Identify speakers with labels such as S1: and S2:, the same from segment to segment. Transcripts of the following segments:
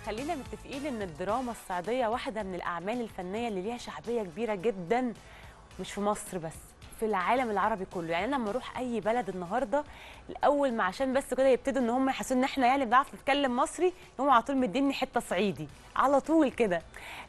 S1: خلينا متفقين ان الدراما الصعيديه واحده من الاعمال الفنيه اللي ليها شعبيه كبيره جدا مش في مصر بس في العالم العربي كله يعني انا لما اروح اي بلد النهارده الاول ما عشان بس كده يبتدوا ان هم يحسوا ان احنا يعني بنعرف نتكلم مصري هم على طول مديني حته صعيدي على طول كده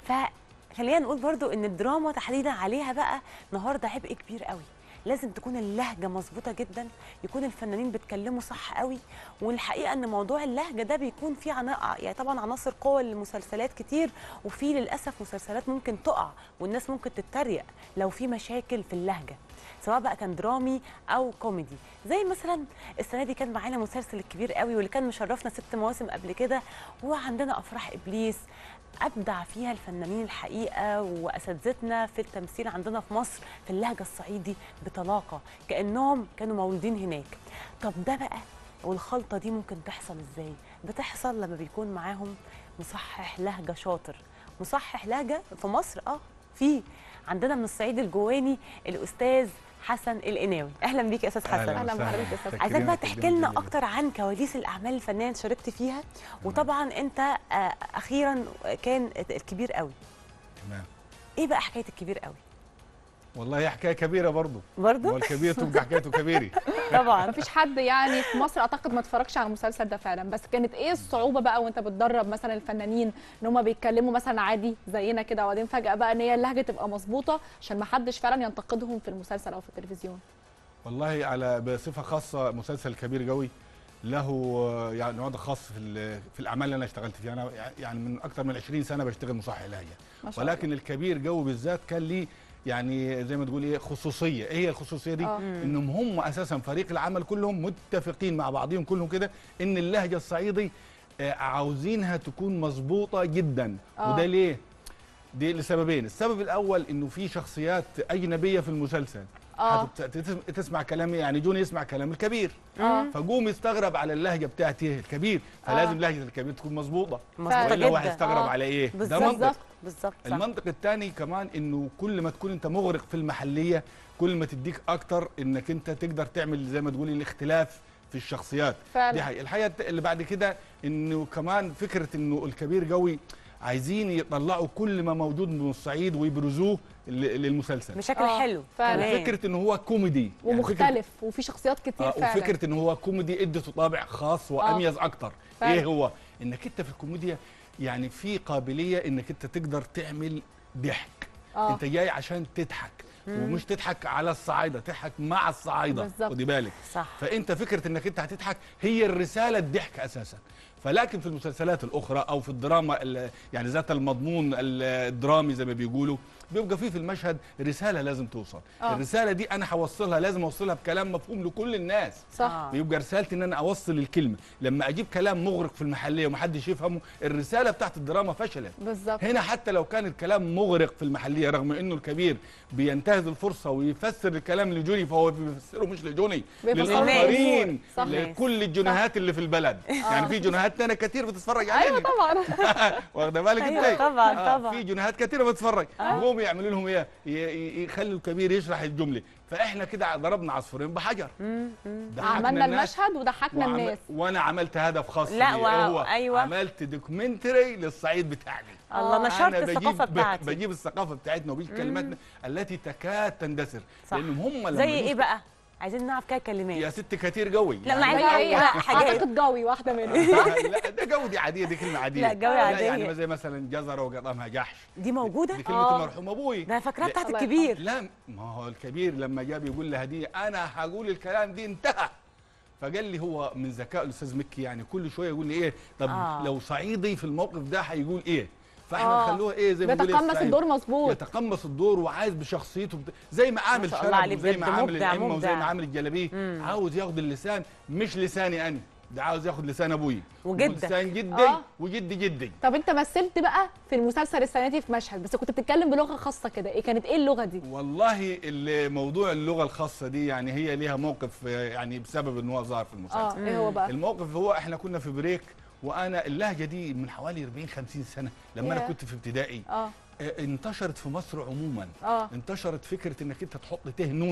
S1: فخلينا نقول برضو ان الدراما تحديدا عليها بقى النهارده عبء كبير قوي لازم تكون اللهجه مظبوطه جدا يكون الفنانين بيتكلموا صح قوي والحقيقه ان موضوع اللهجه ده بيكون فيه عنا... يعني طبعا عناصر قوه للمسلسلات كتير وفي للاسف مسلسلات ممكن تقع والناس ممكن تتريق لو في مشاكل في اللهجه سواء بقى كان درامي او كوميدي زي مثلا السنه دي كان معانا مسلسل الكبير قوي واللي كان مشرفنا ست مواسم قبل كده وعندنا افراح ابليس ابدع فيها الفنانين الحقيقه واساتذتنا في التمثيل عندنا في مصر في اللهجه الصعيدي بطلاقه كانهم كانوا مولودين هناك طب ده بقى والخلطه دي ممكن تحصل ازاي بتحصل لما بيكون معاهم مصحح لهجه شاطر مصحح لهجه في مصر اه في عندنا من الصعيد الجواني الاستاذ حسن القناوي اهلا بيك يا استاذ حسن
S2: أهلاً
S1: اهلا
S2: وسهلاً.
S1: بحضرتك يا استاذ
S2: تكريمك
S1: عايزاك بقى
S2: تكريمك
S1: تحكي لنا
S2: جميل.
S1: اكتر عن كواليس الاعمال الفنيه اللي شاركت فيها وطبعا انت آه، اخيرا كان الكبير قوي
S2: تمام
S1: ايه بقى حكايه الكبير قوي
S2: والله هي حكايه كبيره برضه هو
S1: برضه
S2: الكبير تبقى حكايته كبيري
S1: طبعا
S3: مفيش حد يعني في مصر اعتقد ما اتفرجش على المسلسل ده فعلا بس كانت ايه الصعوبه بقى وانت بتدرب مثلا الفنانين ان هم بيتكلموا مثلا عادي زينا كده وبعدين فجاه بقى ان هي اللهجه تبقى مظبوطه عشان ما حدش فعلا ينتقدهم في المسلسل او في التلفزيون
S2: والله على بصفه خاصه مسلسل كبير قوي له آه، يعني وضع خاص في ال- في الاعمال اللي انا اشتغلت فيها انا يعني من اكثر من 20 سنه بشتغل مصحح لهجه
S3: ما شاء الله
S2: ولكن الكبير قوي بالذات كان ليه يعني زي ما تقول ايه خصوصيه ايه هي الخصوصيه دي
S3: آه.
S2: انهم هم اساسا فريق العمل كلهم متفقين مع بعضهم كلهم كده ان اللهجه الصعيدي آه، عاوزينها تكون مظبوطه جدا
S3: آه.
S2: وده ليه دي لسببين السبب الاول انه في شخصيات اجنبيه في المسلسل
S3: اه
S2: هتت- تسم- تسمع كلامي يعني جوني يسمع كلام الكبير
S3: اه
S2: فقوم يستغرب على اللهجه بتاعتي الكبير فلازم لهجه الكبير تكون مظبوطه
S1: مظبوطه
S2: والا هو
S1: جدا
S2: هيستغرب
S3: آه.
S2: على ايه ده
S1: بالظبط
S2: منطق
S3: بالظبط
S1: بالظبط صح.
S2: المنطق الثاني كمان انه كل ما تكون انت مغرق في المحليه كل ما تديك اكتر انك انت تقدر تعمل زي ما تقولي الاختلاف في الشخصيات
S3: فعلا
S2: دي حقيقة الحقيقه اللي بعد كده انه كمان فكره انه الكبير قوي عايزين يطلعوا كل ما موجود من الصعيد ويبرزوه ل- للمسلسل
S1: بشكل
S3: آه،
S1: حلو
S3: فعلا.
S1: كمان.
S2: فكره انه هو كوميدي يعني فكرة-
S3: ومختلف وفي شخصيات كتير
S2: آه
S3: فعلا
S2: وفكره ان هو كوميدي ادته طابع خاص واميز اكتر
S3: فعلا.
S2: ايه هو انك انت في الكوميديا يعني في قابليه انك انت تقدر تعمل ضحك
S3: اه
S2: انت جاي عشان تضحك ومش تضحك على الصعايده تضحك مع الصعايده
S3: بالظبط.
S2: خدي بالك
S1: صح
S2: فانت فكره انك انت هتضحك هي الرساله الضحك اساسا فلكن في المسلسلات الاخرى او في الدراما ال- يعني ذات المضمون ال- الدرامي زي ما بيقولوا بيبقى فيه في المشهد رساله لازم توصل
S3: آه.
S2: الرساله دي انا هوصلها لازم اوصلها بكلام مفهوم لكل الناس
S3: صح
S1: آه.
S2: بيبقى رسالتي ان انا اوصل الكلمه لما اجيب كلام مغرق في المحليه ومحدش يفهمه الرساله بتاعت الدراما فشلت
S3: بالظبط
S2: هنا حتى لو كان الكلام مغرق في المحليه رغم انه الكبير بينتهز الفرصه ويفسر الكلام لجوني فهو بيفسره مش لجوني
S3: بيفسره
S2: للاخرين
S3: صح.
S2: لكل الجنيهات اللي في البلد يعني في جنيهات تانية كتير بتتفرج علينا
S3: ايوه طبعا
S2: واخده بالك
S1: أيوة
S2: ازاي
S1: طبعاً،
S2: آه،
S1: طبعاً.
S2: في جنيهات كتيره بتتفرج يقوموا يعملوا لهم ايه ي- ي- يخلوا الكبير يشرح الجمله فاحنا كده ضربنا عصفورين بحجر ضحكنا
S3: عملنا
S2: الناس
S3: المشهد وضحكنا
S2: وعم-
S3: الناس
S2: وانا عملت هدف خاص
S1: لا،
S2: بي،
S1: و-
S2: هو
S1: أيوة.
S2: عملت دوكيومنتري للصعيد بتاعنا
S1: الله
S3: آه.
S1: نشرت
S2: أنا
S1: الثقافه
S2: بجيب
S1: بتاعتي
S2: بجيب الثقافه بتاعتنا وبجيب كلماتنا التي تكاد تندثر
S1: صح.
S2: لانهم هم لما
S1: زي ايه
S2: يوصلوا-
S1: بقى عايزين نعرف كده
S2: يا
S1: كلمات
S2: ست كتير قوي
S1: لا، أنا
S3: هي
S1: عايزة
S3: هي
S1: أعرف حاجات.
S3: اعتقد جوي واحده منهم
S2: لا ده جو دي عاديه دي كلمه عاديه
S1: لا، جوي عادية.
S2: يعني زي مثلا جزره وقطمها جحش
S1: دي موجوده
S2: دي كلمه
S3: آه.
S2: المرحوم ابوي
S1: ده انا فاكراها
S2: لا.
S1: بتاعت
S3: الله
S1: الكبير
S2: لا ما هو الكبير لما جاء بيقول لها دي انا هقول الكلام دي انتهى فقال لي هو من ذكاء الاستاذ مكي يعني كل شويه يقول لي ايه طب
S1: آه.
S2: آه. لو صعيدي في الموقف ده هيقول ايه فاحنا
S3: آه.
S2: نخلوها ايه زي ما بيقول إيه
S3: بيتقمص
S2: الصعيدي.
S3: الدور مظبوط
S2: يتقمص الدور وعايز بشخصيته بت... زي ما عامل
S1: شاء الله عليه
S2: شنب وزي ما
S1: بجد،
S2: عامل
S1: مبدع،
S2: العمه وزي
S1: مبدع.
S2: ما عامل الجلابيه عاوز ياخد اللسان مش لساني انا ده عاوز ياخد لسان ابوي
S1: وجدك.
S2: لسان جدي
S3: آه.
S2: وجدي جدي
S3: طب انت مثلت بقى في المسلسل السنه دي في مشهد بس كنت بتتكلم بلغه خاصه كده ايه كانت ايه اللغه دي
S2: والله اللي- موضوع اللغه الخاصه دي يعني هي ليها موقف آه، يعني بسبب ان هو ظهر في المسلسل
S3: اه ايه هو بقى
S2: الموقف هو احنا كنا في بريك وانا اللهجه دي من حوالي 40 50 سنه لما انا
S3: ياه.
S2: كنت في ابتدائي
S3: اه
S2: آه، انتشرت في مصر عموما
S3: اه
S2: انتشرت فكره انك انت تحط ته نون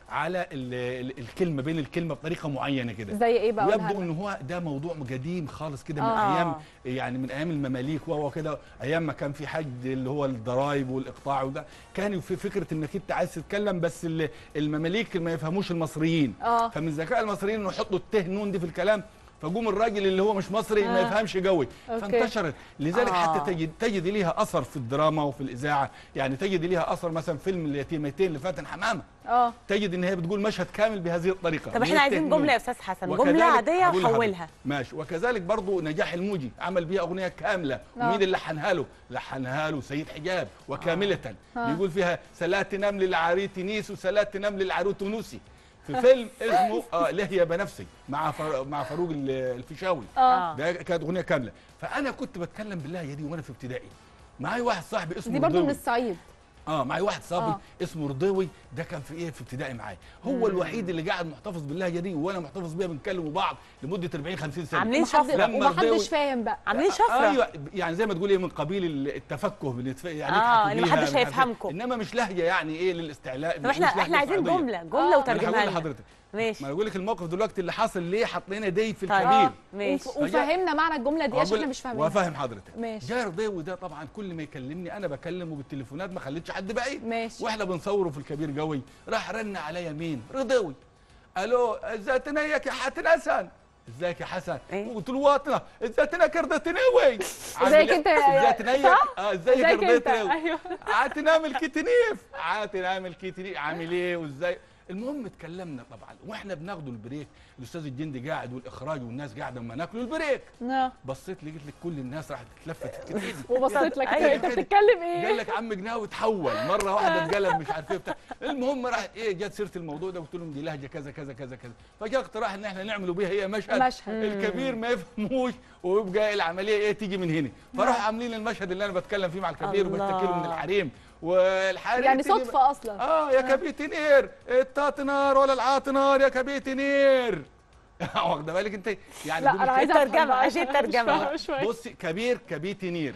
S2: على ال ال الكلمه بين الكلمه بطريقه معينه كده
S3: زي ايه بقى قولها
S2: يبدو
S3: لنا.
S2: ان هو ده موضوع قديم خالص كده من
S3: آه.
S2: ايام يعني من ايام المماليك وهو كده ايام ما كان في حد اللي هو الضرايب والاقطاع وده كان في فكره انك انت عايز تتكلم بس ال- المماليك ما يفهموش المصريين
S3: اه
S2: فمن ذكاء المصريين انه يحطوا الته نون دي في الكلام فقوم الراجل اللي هو مش مصري ما
S3: آه.
S2: يفهمش قوي
S3: أوكي.
S2: فانتشرت لذلك
S1: آه.
S2: حتى تجد تجد ليها اثر في الدراما وفي الاذاعه يعني تجد ليها اثر مثلا فيلم اليتيمتين لفاتن حمامه
S3: اه
S2: تجد ان هي بتقول مشهد كامل بهذه الطريقه
S1: طب
S2: من
S1: احنا عايزين
S2: الته نون.
S1: جمله يا استاذ حسن
S2: وكذلك-
S1: جمله عاديه
S2: هقولها
S1: وحولها
S2: ماشي وكذلك برضو نجاح الموجي عمل بيها اغنيه كامله
S3: آه.
S2: ومين اللي لحنها له لحنها له سيد حجاب وكامله
S3: آه.
S2: بيقول فيها سلات نمل العريت نيس وسلات نمل العروت نوسي في فيلم اسمه آه لهية بنفسي مع فر... مع فاروق ال- الفيشاوي
S3: اه
S2: ده كانت اغنيه كامله فانا كنت بتكلم باللهجه دي وانا في ابتدائي معايا واحد صاحبي اسمه
S3: دي برضو من
S2: رضوي.
S3: الصعيد
S2: اه معي واحد صاحبي
S3: آه.
S2: آه. اسمه رضوي ده كان في ايه في ابتدائي معايا هو الوحيد اللي قاعد محتفظ باللهجه دي وانا محتفظ بيها بنكلموا بعض لمده 40 50 سنه
S1: عاملين
S3: ومحد-
S1: شفره
S2: لما
S3: ومحدش
S2: رضاوي-
S3: فاهم بقى
S1: عاملين شفره
S2: ايوه يعني زي ما تقول ايه من قبيل التفكه بنتف... يعني
S1: آه،
S2: يضحكوا
S1: اللي
S2: بيها،
S1: محدش
S2: مش عارف إيه.
S1: هيفهمكم.
S2: انما مش لهجه يعني ايه للاستعلاء
S1: طب
S2: مش
S1: احنا
S2: لهجة
S1: احنا عايزين
S2: صعيدية.
S1: جمله جمله
S3: آه.
S2: ما انا
S1: وترجمها
S2: هقول
S1: لنا
S2: لحضرتك
S1: ماشي
S2: ما انا بقول لك الموقف دلوقتي اللي حصل ليه حطينا دي في
S1: طيب.
S2: الكبير
S3: اه
S1: ماشي
S3: وف- وفهمنا معنى الجمله دي عشان
S2: وأقول-
S3: احنا مش فاهمينها
S2: وافهم حضرتك
S3: ماشي.
S2: جاي رضاوي ده طبعا كل ما يكلمني انا بكلمه بالتليفونات ما خليتش حد بعيد
S3: ماشي
S2: واحنا بنصوره في الكبير قوي راح رن عليا مين رضاوي الو ازيك تنيك يا حاتن حسن ازيك يا حسن
S1: إيه؟
S2: قلت له واطنه ازيك تنيك رضيتنيوي
S3: ازيك انت يا-
S2: ازيك تنيك
S3: صح؟
S2: اه ازيك
S3: ازيك انت
S2: رضيتنيوي
S3: ايوه
S2: عاتي نعمل كتنيف عاتي نعمل كتنيف عامل ايه وازاي المهم اتكلمنا طبعا واحنا بناخدوا البريك الاستاذ الجندي قاعد والاخراج والناس قاعده اما ناكلوا البريك
S3: آه.
S2: بصيت لقيت لك كل الناس راحت تتلفت في ايدي
S3: وبصيت لك
S1: أيوة
S3: انت
S2: كده.
S3: بتتكلم
S2: قال
S3: ايه
S2: لك عم جناوي اتحول مره واحده اتقلب مش عارف ايه بتاع المهم راح ايه جت سيره الموضوع ده قلت لهم دي لهجه كذا كذا كذا كذا فجاء اقتراح ان احنا نعملوا بيها ايه مشهد
S3: مشهد.
S2: الكبير ما يفهموش ويبقى العمليه ايه تيجي من هنا فراح عاملين المشهد اللي انا بتكلم فيه مع الكبير
S1: الله.
S2: وبشتكي له من الحريم والحريم
S3: يعني
S2: تيجي-
S3: صدفه اصلا
S2: اه يا كبيت نير التات نار ولا العاط نار يا كبيت نير واخده بالك انت يعني
S3: لا
S2: دول
S3: انا
S2: مش-
S3: عايزه أفهم
S1: الترجمة،
S3: بقى
S1: عايزين
S3: عشان أنا مش
S1: الترجمة.
S3: فاهمة شوية.
S2: بصي كبير كبيت نير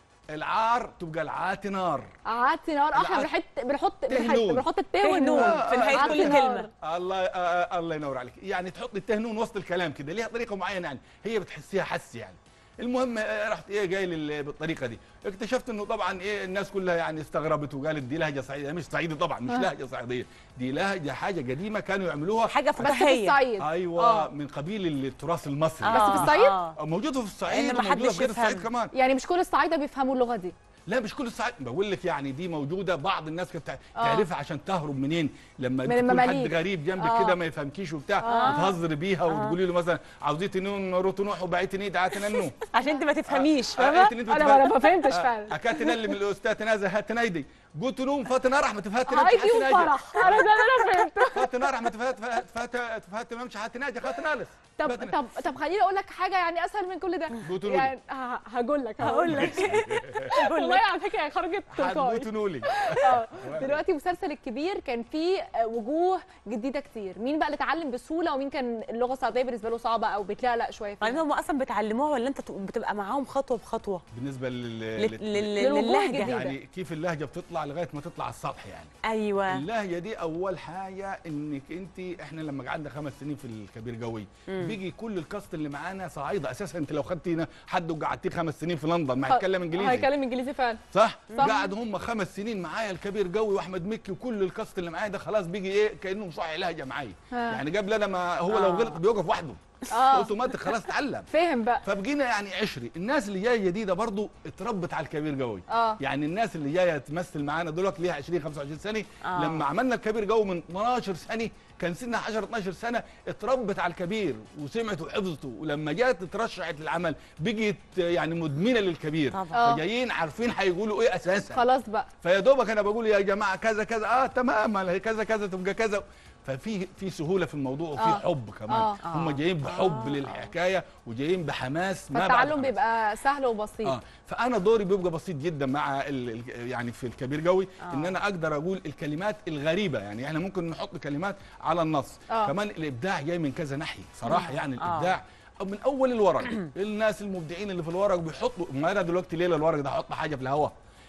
S2: العار تبقى العات نار
S3: قعدت نار احنا
S2: العاد.
S3: بنحط بنحط
S2: تهنون.
S3: بنحط الت
S1: تهنون
S3: والنون
S1: في نهايه
S3: عاد
S1: كل
S3: نار.
S1: كلمه
S2: الله آه آه الله ينور عليك يعني تحط التهنون وسط الكلام كده ليها طريقه معينه يعني هي بتحسيها حس يعني المهم آه، رحت ايه جاي لل- بالطريقه دي اكتشفت انه طبعا ايه الناس كلها يعني استغربت وقالت دي لهجه صعيديه مش صعيدي طبعا مش
S3: آه.
S2: لهجه صعيديه دي لهجه حاجه قديمه كانوا يعملوها
S1: حاجه
S3: بس في
S1: فكاهيه
S3: الصعيد
S2: ايوه
S3: آه.
S2: من قبيل التراث المصري
S3: بس في الصعيد؟
S1: آه.
S2: موجوده في الصعيد
S1: إن محدش
S2: وموجوده في غير
S1: يفهم.
S2: الصعيد كمان
S3: يعني مش كل الصعايده بيفهموا اللغه دي
S2: لا مش كل الصعيد بقول لك يعني دي موجوده بعض الناس كانت تع-
S3: آه.
S2: تعرفها عشان تهرب منين لما
S3: من
S2: تكون
S3: المماليك.
S2: حد غريب جنبك
S3: آه.
S2: كده ما يفهمكيش وبتاع
S3: آه.
S2: وتهزري بيها وتقولي له مثلا عاوزين تنون روتنوح وبعيت نيد عاتننو
S1: عشان انت ما تفهميش فاهمه
S3: انا انا ما فهمتش فعلا
S2: اكاتن اللي من الاستاذ تنازل هات نايدي قلت لهم فاتنا رحمه فات نمشي
S3: عايدي وفرح انا ده اللي انا فهمته
S2: فاتنا رحمه فات فات فات نمشي هات ناجي خات نالس
S3: طب
S2: فاتنا.
S3: طب طب خليني اقول لك حاجه يعني اسهل من كل ده
S2: قلت له
S3: يعني ه- هقول لك
S1: هقول لك هقول
S3: والله
S1: لك
S3: على فكره هي خرجت تلقائي
S2: هتقولوا لي
S3: آه. دلوقتي مسلسل الكبير كان فيه آه، وجوه جديده كتير مين بقى اللي اتعلم بسهوله ومين كان اللغه الصعيديه بالنسبه له صعبه او بتلقلق شويه
S1: بعدين
S3: فيها
S1: هم اصلا بتعلموها ولا انت بتبقى معاهم خطوه بخطوه
S2: بالنسبه لل...
S1: لل-
S2: لل...
S1: لل-
S3: للوجوه
S1: للهجه
S3: الجديدة.
S2: يعني كيف اللهجه بتطلع لغايه ما تطلع على السطح يعني
S1: ايوه
S2: اللهجه دي اول حاجه انك انت احنا لما قعدنا خمس سنين في الكبير قوي بيجي كل الكاست اللي معانا صعايده اساسا انت لو خدتي هنا حد وقعدتيه خمس سنين في لندن ما هيتكلم انجليزي
S3: هيتكلم انجليزي فعلا
S2: صح؟,
S3: صح.
S2: قعد هم خمس سنين معايا الكبير قوي واحمد مكي وكل الكاست اللي معايا ده خلاص بيجي ايه كانه مصحي لهجه معايا
S3: ها.
S2: يعني قبل انا ما هو لو
S1: آه.
S2: غلط بيوقف وحده
S3: اه
S2: اوتوماتيك خلاص اتعلم
S3: فهم بقى
S2: فبقينا يعني عشري الناس اللي جايه جديده برضو اتربت على الكبير قوي
S3: اه
S2: يعني الناس اللي جايه تمثل معانا دلوقتي ليها 20 25 سنه
S1: آه.
S2: آه. لما عملنا الكبير جو من 12 سنه كان سنها 10 12 سنه اتربت على الكبير وسمعت وحفظته ولما جت اترشحت للعمل بقيت يعني مدمنه للكبير
S1: طبعا.
S3: آه.
S2: فجايين عارفين هيقولوا ايه اساسا
S3: خلاص بقى
S2: فيا دوبك انا بقول يا جماعه كذا كذا اه تمام هي كذا كذا تبقى كذا ففي في سهوله في الموضوع وفي
S3: آه.
S2: حب كمان
S3: آه.
S2: هم جايين بحب
S1: آه.
S2: للحكايه وجايين بحماس ما بعد
S3: فالتعلم
S2: حماس.
S3: بيبقى سهل وبسيط
S2: اه فانا دوري بيبقى بسيط جدا مع ال ال يعني في الكبير قوي
S1: آه.
S2: آه. ان انا اقدر اقول الكلمات الغريبه يعني احنا ممكن نحط كلمات على النص
S3: آه.
S2: آه. كمان الابداع جاي من كذا ناحيه صراحه
S1: مم.
S2: يعني
S1: آه.
S2: الابداع أو من اول الورق الناس المبدعين اللي في الورق بيحطوا ما انا دلوقتي ليله الورق ده احط حاجه في الهواء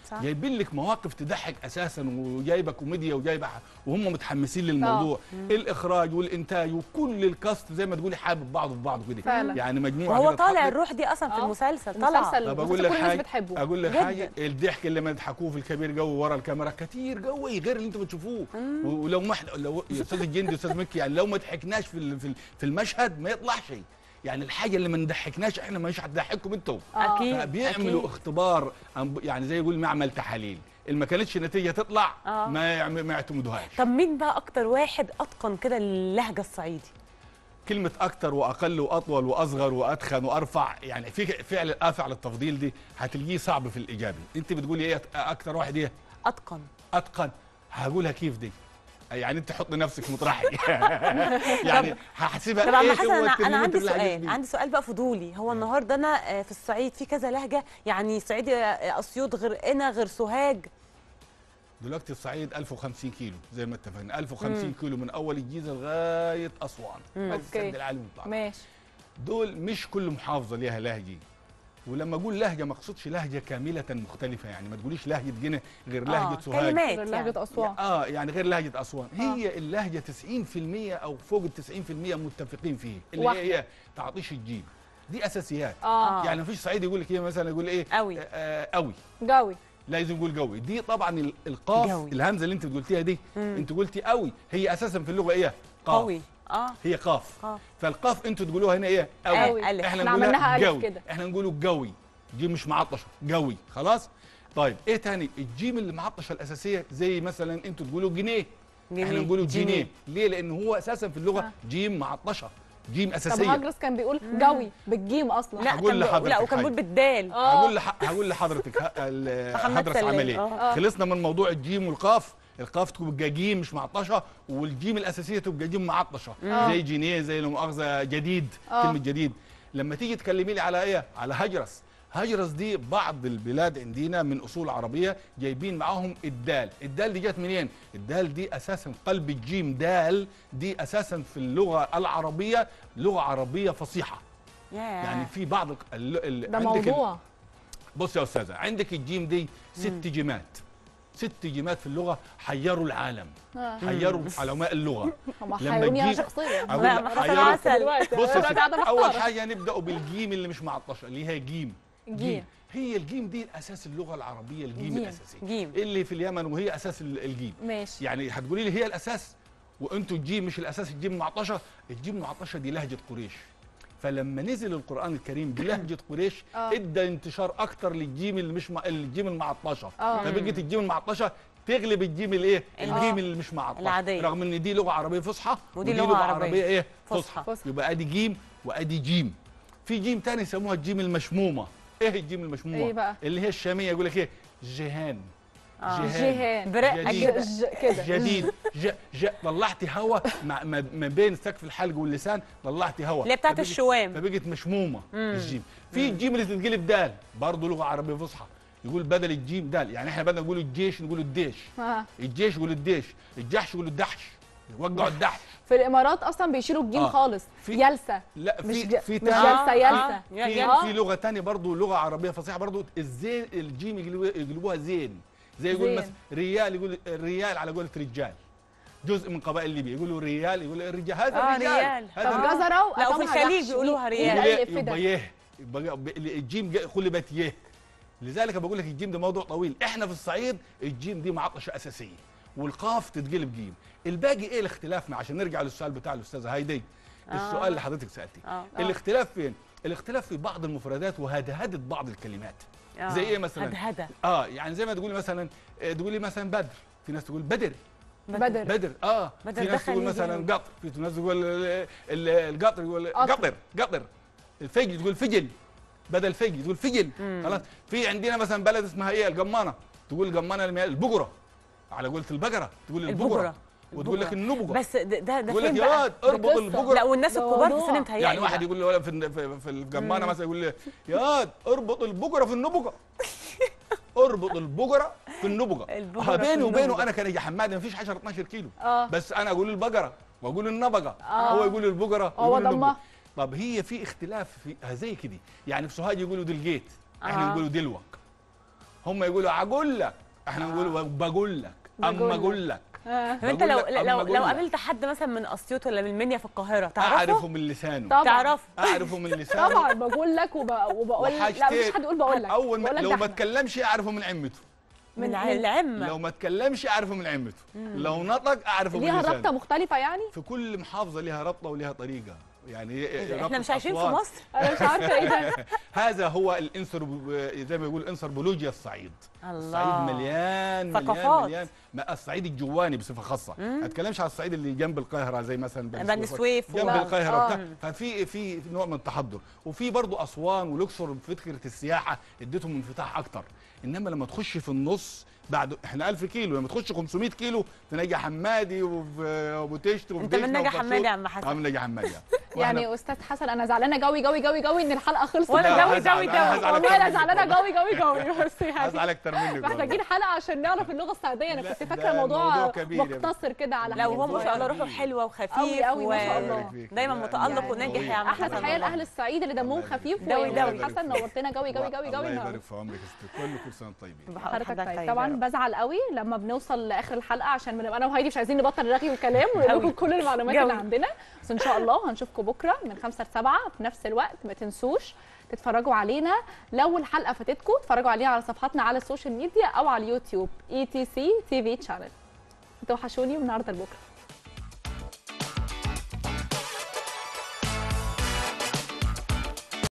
S3: صح.
S2: جايبين لك مواقف تضحك اساسا وجايبه كوميديا وجايبه ح- وهم متحمسين للموضوع الاخراج والانتاج وكل الكاست زي ما تقولي حابب بعضه في بعضه كده
S3: فعلا.
S2: يعني مجموعه
S1: وهو
S2: كده
S1: طالع
S2: تحط-
S1: الروح دي اصلا في
S3: آه.
S1: المسلسل طالعه
S3: المسلسل
S2: طب اقول
S3: المسلسل
S2: لك
S3: كل الناس
S2: حاجه
S3: بتحبه
S2: اقول لك
S1: جداً.
S2: حاجه الضحك اللي ما تضحكوه في الكبير قوي ورا الكاميرا كتير قوي غير اللي انتم بتشوفوه و- ولو ما إحنا- لو يا استاذ الجندي استاذ مكي يعني لو ما ضحكناش في ال- في ال- في المشهد ما يطلع شيء يعني الحاجه اللي ما نضحكناش احنا مش هتضحككم انتم
S3: آه.
S1: اكيد
S2: فبيعملوا
S1: أكيد.
S2: اختبار أم- يعني زي يقول معمل تحاليل اللي ما كانتش النتيجه تطلع
S1: آه.
S2: ما يعم- ما يعتمدوهاش
S1: طب مين بقى اكتر واحد اتقن كده اللهجه الصعيدي
S2: كلمه اكتر واقل واطول واصغر واتخن وارفع يعني في فعل افعل التفضيل دي هتلقيه صعب في الاجابه انت بتقولي ايه اكتر واحد ايه
S1: اتقن
S2: اتقن هقولها كيف دي يعني انت حط نفسك مطرحي يعني هحسبها
S1: طب عم
S2: ايه
S1: حسن
S2: هو
S1: انا
S2: الترميم
S1: انا عندي
S2: اللي هجيب
S1: سؤال
S2: بيه.
S1: عندي سؤال بقى فضولي هو النهارده انا آه، في الصعيد في كذا لهجه يعني صعيدي آه، اسيوط غير قنا غير سوهاج
S2: دلوقتي الصعيد 1050 كيلو زي ما اتفقنا 1050 كيلو من اول الجيزه لغايه اسوان
S1: مم.
S2: بس
S3: أوكي.
S2: السد العالي المطلق
S3: ماشي
S2: دول مش كل محافظه ليها لهجه ولما اقول لهجه ما اقصدش لهجه كامله مختلفه يعني ما تقوليش لهجه جنة غير لهجه
S1: آه،
S2: سوهاج
S1: كلمات
S3: غير
S1: يعني.
S3: لهجة أسوان
S2: اه يعني غير لهجه اسوان هي اللهجه 90% او فوق ال 90% متفقين فيه اللي
S3: واحدة.
S2: هي هي تعطيش الجيم دي اساسيات
S3: اه
S1: آه.
S2: يعني مفيش صعيدي يقول لك ايه مثلا يقول ايه
S1: قوي.
S2: آه آه، قوي
S3: جوي
S2: لازم يقول قوي دي طبعا ال- القاف
S1: قوي.
S2: الهمزه اللي انت قلتيها دي
S1: مم.
S2: انت قلتي قوي هي اساسا في اللغه ايه قاف
S1: قوي اه
S2: هي قاف
S1: قاف.
S2: فالقاف انتوا تقولوها هنا ايه
S1: قوي. ألف.
S2: احنا
S3: إحنا
S2: نقولها
S3: عملناها ألف
S2: قوي
S3: كده.
S2: احنا نقوله قوي دي مش معطشه قوي خلاص طيب ايه تاني الجيم اللي معطشه الاساسيه زي مثلا انتوا تقولوا جنيه
S1: جنيه.
S2: احنا نقوله
S1: جنيه.
S2: جنيه ليه لان هو اساسا في اللغه
S3: آه.
S2: جيم معطشه جيم
S3: طب
S2: اساسيه
S3: هجرس كان بيقول جوي بالجيم اصلا
S1: لا
S2: هقول
S1: كان بيقول-
S2: لحضرتك
S1: لا وكان
S2: حاجة.
S1: بيقول بالدال
S3: آه.
S2: هقول لح... هقول لحضرتك ه- ال-
S1: محمد
S2: هدرس
S1: سلام.
S2: عمل ايه
S1: آه.
S2: خلصنا من موضوع الجيم والقاف القاف تبقى جيم مش معطشه والجيم الاساسيه تبقى جيم معطشه
S3: آه.
S2: زي جنيه زي لا مؤاخذه جديد
S3: آه.
S2: كلمه جديد لما تيجي تكلمي لي على ايه على هجرس هجرس دي بعض البلاد عندنا من اصول عربيه جايبين معاهم الدال الدال دي جت منين الدال دي اساسا قلب الجيم دال دي اساسا في اللغه العربيه لغه عربيه فصيحه
S1: ياه.
S2: يعني في بعض ال... ال...
S3: ده
S2: عندك ال-
S3: موضوع
S2: بص يا استاذه عندك الجيم دي ست جيمات ست جيمات في اللغه حيروا العالم
S3: آه.
S2: حيروا علماء اللغه
S3: هم
S2: لما
S3: حيروني انا
S2: تجيب-
S3: شخصيا
S2: أقول
S1: لا
S2: لك
S1: ما حصل
S2: حيروا-
S1: عسل
S3: دلوقتي
S2: بص يا
S3: دلوقتي
S2: ستي،
S3: قاعدة
S2: اول
S3: بختار.
S2: حاجه نبداوا بالجيم اللي مش معطشه اللي هي جيم
S3: جيم.
S2: هي الجيم دي اساس اللغه العربيه الجيم
S3: جيم.
S2: الاساسي
S1: جيم.
S2: اللي في اليمن وهي اساس ال- الجيم
S3: ماشي
S2: يعني هتقولي لي هي الاساس وانتوا الجيم مش الاساس الجيم معطشه الجيم معطشه دي لهجه قريش فلما نزل القران الكريم بلهجه قريش
S3: آه.
S2: ادى انتشار اكتر للجيم اللي مش مع... الجيم المعطشه
S3: آه.
S2: فبقت الجيم المعطشه تغلب الجيم الايه
S1: الم-
S2: الجيم اللي مش معطشه
S1: العادية.
S2: رغم ان دي لغه عربيه فصحى
S1: ودي لغة عربية
S2: ايه
S1: فصحى.
S2: فصحى
S3: فصحى.
S2: يبقى ادي جيم وادي جيم في جيم تاني يسموها الجيم المشمومه ايه الجيم المشمومه
S3: إيه بقى؟
S2: اللي هي الشاميه يقول لك ايه جهان
S1: آه.
S3: جهان
S1: برقه
S2: جديد.
S1: كده
S3: ج- كده
S2: جديد ج... ج... طلعتي هواء مع... ما... ما بين سقف الحلق واللسان طلعتي هواء
S1: اللي هي بتاعت
S2: فبقت-
S1: الشوام.
S2: فبقت مشمومه الجيم في الجيم اللي تتقلب دال برضه لغه عربيه فصحى يقول بدل الجيم دال يعني احنا بدل نقول الجيش نقول الديش
S3: آه.
S2: الجيش يقول الديش الجحش يقول الدحش وقعوا الدحش
S3: في الامارات اصلا بيشيلوا الجيم
S2: آه.
S3: خالص
S2: في-
S3: يلسى
S2: لا
S3: مش
S2: في
S3: ج-
S2: في
S3: مش
S2: تاني-
S3: جلسة،
S1: آه،
S3: يلسة.
S1: آه، يا-
S2: في,
S1: يا-
S2: في لغه تانية برضو لغه عربيه فصيحه برضو الزين الجيم يقلبوها, يقلبوها زين زي يقول
S3: زين.
S2: مثلا ريال يقول الريال على قولة رجال جزء من قبائل ليبيا يقولوا ريال يقول الرجال هذا
S1: آه،
S2: الرجال
S1: ريال.
S2: هذا
S3: طب
S1: آه.
S2: الرجال.
S3: جزرة
S1: لا، وفي
S3: وقطعها
S1: الخليج
S3: جحش.
S1: بيقولوها
S3: مين
S1: ريال.
S3: اللي
S2: يقول
S3: ألف
S2: إيه؟
S3: ده؟
S2: يبقى يه يبقى ب- الجيم جا- قلبت يه لذلك بقول لك الجيم ده موضوع طويل احنا في الصعيد الجيم دي معطشه اساسيه والقاف تتقلب جيم الباقي ايه الاختلاف مع عشان نرجع للسؤال بتاع الاستاذه هايدي السؤال اللي حضرتك سالتيه
S1: آه.
S2: الاختلاف فين الاختلاف في بعض المفردات وهدهده بعض الكلمات
S1: آه.
S2: زي ايه مثلا
S1: هدهده
S2: اه يعني زي ما تقولي مثلا آه، تقولي مثلا بدر في ناس تقول بدر
S3: بدر
S2: بدر اه
S1: بدر
S2: في
S1: ده
S2: ناس تقول
S1: خليجي
S2: مثلا
S1: أوي.
S2: قطر في ناس تقول ال- ال- القطر يقول
S3: قطر.
S2: قطر قطر الفجل تقول فجل بدل فجل تقول فجل خلاص في عندنا مثلا بلد اسمها ايه القمانه تقول القمانه المياه- البقره على قولة البقره تقول البقره
S1: البقرة.
S2: وتقول لك
S1: البقرة.
S2: النبقه
S1: بس ده ده, ده
S2: يقول لك
S1: فين
S2: يا
S1: بقى
S2: واد اربط
S3: قصة.
S2: البقره
S1: لا والناس
S3: ده
S1: الكبار في
S3: موضوع.
S1: السن متهيألي
S2: يعني واحد
S1: بقى.
S2: يقول له في في, في الجمانه مثلا يقول لي يا واد اربط البقره في النبقه اربط البقره في النبقه
S1: البقرة
S2: آه،
S1: في
S2: بيني وبينه
S1: النبقة.
S2: انا كان حماد ما فيش 10 12 كيلو
S3: اه
S2: بس انا اقول البقره واقول النبقه
S3: آه.
S2: هو يقول البقره
S3: هو
S2: ويقول النبقة.
S3: ضمها.
S2: طب هي في اختلاف في زي كده يعني في سوهاج يقولوا دلجيت احنا
S1: آه.
S2: نقولوا دلوك هم يقولوا اقول لك احنا نقول بقول لك
S3: بقول
S2: اما
S3: لك.
S2: اقول لك
S3: آه.
S1: طب انت
S2: بقول
S1: لو
S2: لك أما
S1: لو
S2: أقول
S1: لو
S2: لك.
S1: قابلت حد مثلا من اسيوط ولا من المنيا في القاهره تعرفه
S2: اعرفه من لسانه
S3: طبعا
S1: تعرفه
S2: اعرفه من لسانه
S3: طبعا بقول لك وب... وبقول لا
S2: وحاجتين.
S3: مش حد يقول بقول لك
S2: اول ما
S3: بقول لك
S2: لو
S3: ده
S2: ما
S3: إحنا.
S2: تكلمش اعرفه من عمته
S1: من
S3: من-
S1: ع- العمه
S2: لو ما تكلمش اعرفه من عمته لو نطق اعرفه من
S3: ليها
S2: لسانه
S3: رابطه مختلفه يعني
S2: في كل محافظه لها رابطه ولها طريقه يعني
S1: احنا
S2: ربط
S1: مش عايشين في
S2: أصوات.
S1: مصر
S3: انا مش عارفه ايه ده
S2: هذا هو الانسر زي ما يقول الانثروبولوجيا الصعيد
S1: الله
S2: الصعيد مليان مليان
S1: ثقافات.
S2: مليان ما الصعيد الجواني بصفه خاصه ما اتكلمش على الصعيد اللي جنب القاهره زي مثلا
S1: بني سويف
S2: جنب
S1: و-
S2: القاهره
S3: آه.
S2: وبتاع ففي في نوع من التحضر وفي برضه اسوان والاقصر فكره السياحه اديتهم انفتاح اكتر انما لما تخش في النص بعد احنا 1000 كيلو لما تخش 500 كيلو في نجا حمادي وفي ابو تشت وفي
S1: انت من
S2: دجلة
S1: نجا
S2: وفي
S1: حمادي يا عم
S2: اه
S1: حسن
S2: من نجا حمادي وإحنا-
S3: يعني استاذ حسن انا زعلانه قوي قوي قوي قوي ان الحلقه خلصت
S1: وأنا
S2: لا،
S1: جوي
S2: هزعل-
S1: جوي
S2: أنا
S1: جوي.
S2: هزعل
S3: والله انا
S2: أكتر منك
S3: زعلانه
S2: والله.
S3: قوي قوي قوي بس يعني
S2: هزعل اكتر منك والله.
S3: محتاجين حلقه عشان نعرف اللغه السعوديه انا
S2: لا،
S3: كنت
S2: ده
S3: فاكره الموضوع
S2: موضوع كبير يا بنت.
S3: مقتصر كده على
S1: لا وهو
S3: حاجات
S1: ما شاء الله
S3: صغيرة.
S1: روحه حلوه وخفيف
S3: قوي قوي ما شاء
S1: و-
S3: الله.
S2: الله يبارك
S1: دايما
S2: فيك.
S1: متالق
S3: يعني
S1: وناجح يا عم
S3: احلى
S1: حسن
S3: تحيه
S1: والله.
S3: لاهل الصعيد اللي دمهم
S2: الله
S3: خفيف
S1: دوي
S3: و-
S1: دوي.
S3: حسن نورتنا قوي قوي قوي قوي
S2: الله
S3: النهارده
S2: يبارك في عمرك يا ست كل كل سنه طيبين
S1: بحق
S3: حضرتك
S1: حضرتك
S3: طيب
S1: طيب يا
S3: طبعا
S1: رب.
S3: بزعل قوي لما بنوصل لاخر الحلقه عشان بنبقى انا وهايدي مش عايزين نبطل رغي وكلام ونقول لكم
S1: أوي.
S3: كل المعلومات
S1: جوي.
S3: اللي عندنا بس ان شاء الله هنشوفكم بكره من 5 ل 7 في نفس الوقت ما تنسوش تتفرجوا علينا لو الحلقه فاتتكم اتفرجوا عليها على صفحاتنا على السوشيال ميديا او على اليوتيوب اي تي سي تي في تشانل توحشوني من النهارده لبكره